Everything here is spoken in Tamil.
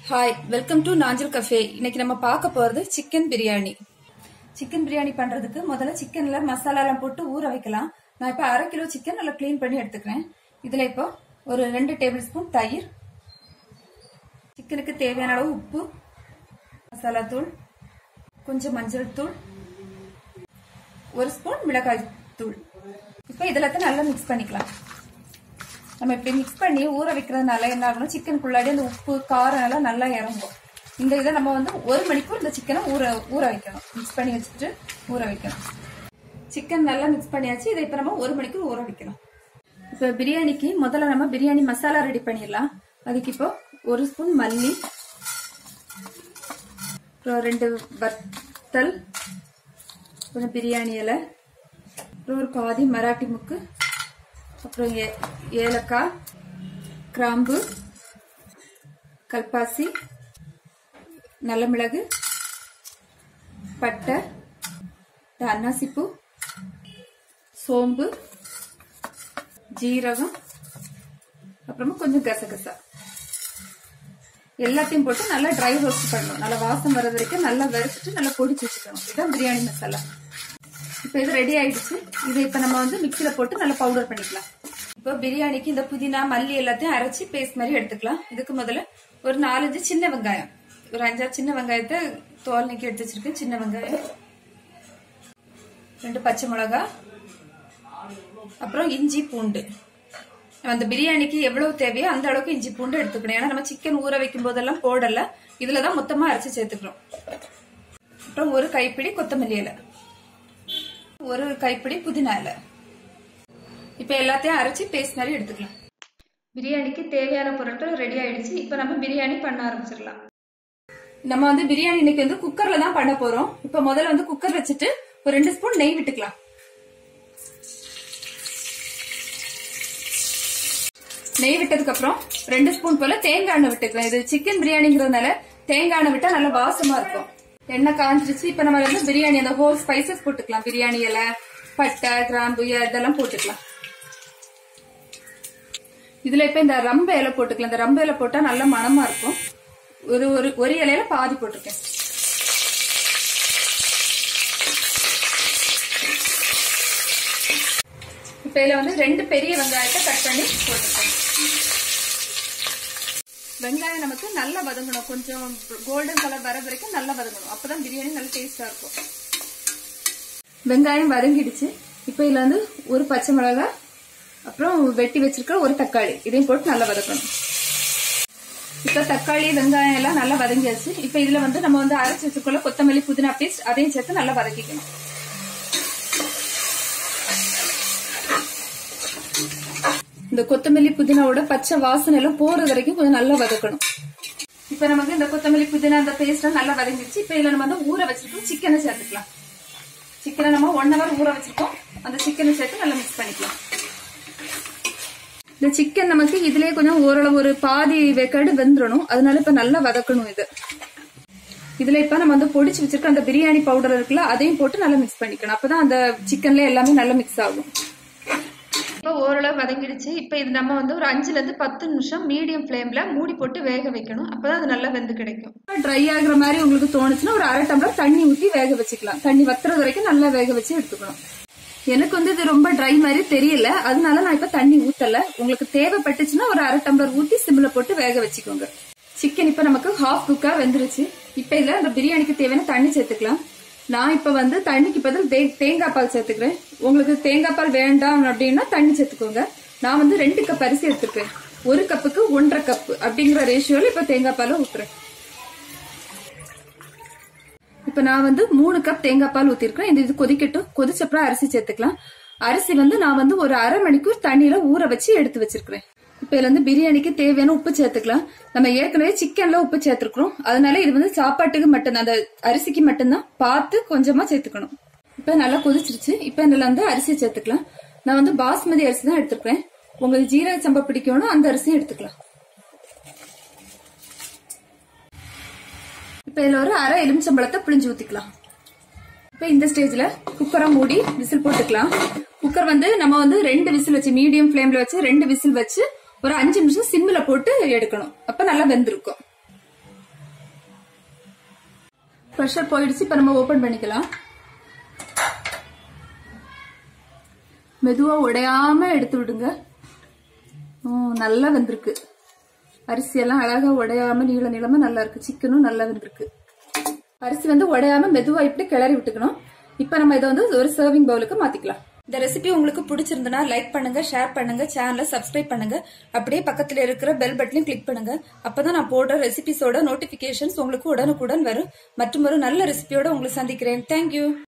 hi welcome to Nanjal cafe இன்னைக்கு நம்ம பார்க்க போறது சிக்கன் பிரியாணி சிக்கன் பிரியாணி பண்றதுக்கு முதல்ல சிக்கன்ல மசாலா எல்லாம் போட்டு ஊற வைக்கலாம் நான் இப்ப அரை கிலோ சிக்கன் நல்லா க்ளீன் பண்ணி எடுத்துக்கிறேன் இதுல இப்போ ஒரு ரெண்டு டேபிள் ஸ்பூன் தயிர் சிக்கனுக்கு தேவையான அளவு உப்பு மசாலா தூள் கொஞ்சம் மஞ்சள் தூள் ஒரு ஸ்பூன் மிளகாய் தூள் இப்போ இதெல்லாத்தையும் நல்லா மிக்ஸ் பண்ணிக்கலாம் நம்ம இப்படி மிக்ஸ் பண்ணி ஊற வைக்கிறதுனால என்ன ஆகணும் சிக்கனுக்குள்ளாடி அந்த உப்பு காரம் எல்லாம் நல்லா இறங்கும் இந்த இதை நம்ம வந்து ஒரு மணிக்கூர் இந்த சிக்கனை ஊற ஊற வைக்கணும் மிக்ஸ் பண்ணி வச்சுட்டு ஊற வைக்கணும் சிக்கன் நல்லா மிக்ஸ் பண்ணியாச்சு இதை இப்போ நம்ம ஒரு மணிக்கூர் ஊற வைக்கணும் இப்போ பிரியாணிக்கு முதல்ல நம்ம பிரியாணி மசாலா ரெடி பண்ணிடலாம் அதுக்கு இப்போ ஒரு ஸ்பூன் மல்லி அப்புறம் ரெண்டு வத்தல் அப்புறம் பிரியாணி இலை அப்புறம் ஒரு பாதி மராட்டி முக்கு அப்புறம் ஏ ஏலக்காய் கிராம்பு கல்பாசி நல்ல மிளகு பட்டை அன்னாசிப்பூ சோம்பு ஜீரகம் அப்புறமா கொஞ்சம் கசகசா எல்லாத்தையும் போட்டு நல்லா ட்ரை ரோஸ்ட் பண்ணணும் நல்லா வாசம் வர்றது வரைக்கும் நல்லா வறுத்துட்டு நல்லா பொடிச்சு வச்சுக்கணும் இதுதான் பிரியாணி மசாலா இப்போ இது ரெடி ஆயிடுச்சு இதை இப்போ நம்ம வந்து மிக்சியில் போட்டு நல்லா பவுடர் பண்ணிக்கலாம் இப்போ பிரியாணிக்கு இந்த புதினா மல்லி எல்லாத்தையும் அரைச்சி பேஸ்ட் மாதிரி எடுத்துக்கலாம் இதுக்கு முதல்ல ஒரு நாலஞ்சு சின்ன வெங்காயம் ஒரு அஞ்சாறு சின்ன வெங்காயத்தை தோல் நீக்கி எடுத்து வச்சிருக்கேன் சின்ன வெங்காயம் ரெண்டு பச்சை மிளகா அப்புறம் இஞ்சி பூண்டு அந்த பிரியாணிக்கு எவ்வளவு தேவையோ அந்த அளவுக்கு இஞ்சி பூண்டு எடுத்துக்கணும் ஏன்னா நம்ம சிக்கன் ஊற வைக்கும் போதெல்லாம் போடல இதுலதான் மொத்தமா அரைச்சு சேர்த்துக்கிறோம் அப்புறம் ஒரு கைப்பிடி கொத்தமல்லி இலை ஒரு கைப்பிடி புதினா இலை இப்ப எல்லாத்தையும் அரைச்சு பேஸ்ட் மாதிரி எடுத்துக்கலாம் பிரியாணிக்கு தேவையான பொருட்கள் ரெடி ஆயிடுச்சு இப்ப நம்ம பிரியாணி பண்ண ஆரம்பிச்சிடலாம் நம்ம வந்து பிரியாணி இன்னைக்கு வந்து குக்கர்ல தான் பண்ண போறோம் இப்ப முதல்ல வந்து குக்கர் வச்சுட்டு ஒரு ரெண்டு ஸ்பூன் நெய் விட்டுக்கலாம் நெய் விட்டதுக்கு அப்புறம் ரெண்டு ஸ்பூன் போல தேங்காய் எண்ணெய் விட்டுக்கலாம் இது சிக்கன் பிரியாணிங்கிறதுனால தேங்காய் எண்ணெய் விட்டா நல்லா வாசமா இருக்கும் எண்ணெய் காஞ்சிருச்சு இப்ப நம்ம வந்து பிரியாணி அந்த ஹோல் ஸ்பைசஸ் போட்டுக்கலாம் பிரியாணி இலை பட்டை கிராம்பு இதெல்லாம் போட்டுக்கலாம் இதுல இப்ப இந்த ரம்ப இலை போட்டுக்கலாம் இந்த ரம்ப இலை போட்டா நல்ல மணமா இருக்கும் ஒரு ஒரு ஒரு இலையில பாதி போட்டிருக்கேன் இப்ப இதுல வந்து ரெண்டு பெரிய வெங்காயத்தை கட் பண்ணி போட்டுருக்கேன் வெங்காயம் நமக்கு நல்லா வதங்கணும் கொஞ்சம் கோல்டன் கலர் வர வரைக்கும் நல்லா வதங்கணும் அப்பதான் பிரியாணி நல்லா டேஸ்டா இருக்கும் வெங்காயம் வதங்கிடுச்சு இப்போ இதுல வந்து ஒரு பச்சை மிளகாய் அப்புறம் வெட்டி வச்சிருக்க ஒரு தக்காளி இதையும் போட்டு நல்லா வதக்கணும் இப்ப தக்காளி வெங்காயம் எல்லாம் நல்லா வதங்கியாச்சு இப்ப இதுல வந்து நம்ம வந்து அரைச்சு வச்சுக்கொள்ள கொத்தமல்லி புதினா பேஸ்ட் அதையும் சேர்த்து நல்லா வதக்கிக்கணும் இந்த கொத்தமல்லி புதினாவோட பச்சை வாசனை எல்லாம் போறது வரைக்கும் கொஞ்சம் நல்லா வதக்கணும் இப்ப நமக்கு இந்த கொத்தமல்லி புதினா அந்த பேஸ்ட் நல்லா வதங்கிடுச்சு இப்ப இதுல நம்ம வந்து ஊற வச்சிருக்கோம் சிக்கனை சேர்த்துக்கலாம் சிக்கனை நம்ம ஒன் ஹவர் ஊற வச்சிருக்கோம் அந்த சிக்கனை சேர்த்து நல்லா மிக்ஸ் பண்ணிக்கலாம் இந்த சிக்கன் நமக்கு இதுலயே கொஞ்சம் ஓரளவு ஒரு பாதி வெக்காடு வெந்துடணும் அதனால இப்ப நல்லா வதக்கணும் இது இதுல இப்ப நம்ம வந்து பொடிச்சு வச்சிருக்க அந்த பிரியாணி பவுடர் இருக்குல்ல அதையும் போட்டு நல்லா மிக்ஸ் பண்ணிக்கணும் அப்பதான் அந்த சிக்கன்ல எல்லாமே நல்லா மிக்ஸ் ஆகும் இப்ப ஓரளவு வதங்கிடுச்சு இப்ப இது நம்ம வந்து ஒரு அஞ்சுல இருந்து பத்து நிமிஷம் மீடியம் ஃபிளேம்ல மூடி போட்டு வேக வைக்கணும் அப்பதான் அது நல்லா வெந்து கிடைக்கும் ட்ரை ஆகுற மாதிரி உங்களுக்கு தோணுச்சுன்னா ஒரு அரை டம்ளர் தண்ணி ஊத்தி வேக வச்சுக்கலாம் தண்ணி வத்துறது வரைக்கும் நல்லா வேக வச்சு எடுத்துக்கணும் எனக்கு வந்து இது ரொம்ப ட்ரை மாதிரி தெரியல அதனால நான் இப்ப தண்ணி ஊத்தல உங்களுக்கு தேவைப்பட்டுச்சுன்னா ஒரு அரை டம்ளர் ஊத்தி சிம்ல போட்டு வேக வச்சுக்கோங்க சிக்கன் இப்ப நமக்கு ஹாஃப் குக்கா வெந்துருச்சு இப்ப இதுல அந்த பிரியாணிக்கு தேவையான தண்ணி சேர்த்துக்கலாம் நான் இப்ப வந்து தண்ணிக்கு பதில் தேங்காய் பால் சேர்த்துக்கிறேன் உங்களுக்கு தேங்காய் பால் வேண்டாம் அப்படின்னா தண்ணி சேர்த்துக்கோங்க நான் வந்து ரெண்டு கப் அரிசி எடுத்துக்கிறேன் ஒரு கப்புக்கு ஒன்றரை கப் அப்படிங்கிற ரேஷியோல இப்ப தேங்காய் பால் ஊத்துறேன் இப்ப நான் வந்து மூணு கப் தேங்காய் பால் ஊத்திருக்கேன் இந்த இது கொதிக்கட்டும் கொதிச்சப்பறம் அரிசி சேர்த்துக்கலாம் அரிசி வந்து நான் வந்து ஒரு அரை மணிக்கூர் தண்ணியில ஊற வச்சு எடுத்து வச்சிருக்கிறேன் இப்ப இதுல வந்து பிரியாணிக்கு தேவையான உப்பு சேர்த்துக்கலாம் நம்ம ஏற்கனவே சிக்கன்ல உப்பு சேர்த்துருக்கோம் அதனால இது வந்து சாப்பாட்டுக்கு மட்டும்தான் அந்த அரிசிக்கு மட்டும்தான் பார்த்து கொஞ்சமா சேர்த்துக்கணும் இப்ப நல்லா கொதிச்சிருச்சு இப்ப இதுல வந்து அரிசி சேர்த்துக்கலாம் நான் வந்து பாஸ்மதி அரிசி தான் எடுத்துருக்கேன் உங்களுக்கு ஜீரக சம்பா பிடிக்கணும் அந்த அரிசியும் எடுத்துக்கலாம் இப்ப இதுல ஒரு அரை எலுமிச்சம்பழத்தை பிழிஞ்சு ஊத்திக்கலாம் இப்ப இந்த ஸ்டேஜ்ல குக்கரை மூடி விசில் போட்டுக்கலாம் குக்கர் வந்து நம்ம வந்து ரெண்டு விசில் வச்சு மீடியம் ஃபிளேம்ல வச்சு ரெண்டு விசில் வச்சு ஒரு அஞ்சு நிமிஷம் சிம்ல போட்டு எடுக்கணும் அப்ப நல்லா வெந்திருக்கும் ப்ரெஷர் போயிடுச்சு இப்ப நம்ம ஓபன் பண்ணிக்கலாம் மெதுவா உடையாம எடுத்து விடுங்க ம், நல்லா வெந்திருக்கு அரிசி எல்லாம் அழகா உடையாம நீள நீளமா நல்லா இருக்கு சிக்கனும் நல்லா வெந்திருக்கு அரிசி வந்து உடையாம மெதுவா இப்படி கிளறி விட்டுக்கணும் இப்ப நம்ம இதை வந்து ஒரு சர்விங் பவுலுக்கு மாத்திக்கலாம் இந்த ரெசிபி உங்களுக்கு பிடிச்சிருந்தனா லைக் பண்ணுங்க ஷேர் பண்ணுங்க சேனலை சப்ஸ்கிரைப் பண்ணுங்க அப்படியே பக்கத்துல இருக்கிற பெல் பட்டனையும் கிளிக் பண்ணுங்க அப்பதான் நான் போடுற ரெசிபிஸோட நோட்டிபிகேஷன்ஸ் உங்களுக்கு உடனுக்குடன் வரும் மற்றும் ஒரு நல்ல ரெசிபியோட உங்களை சந்திக்கிறேன் தேங்க்யூ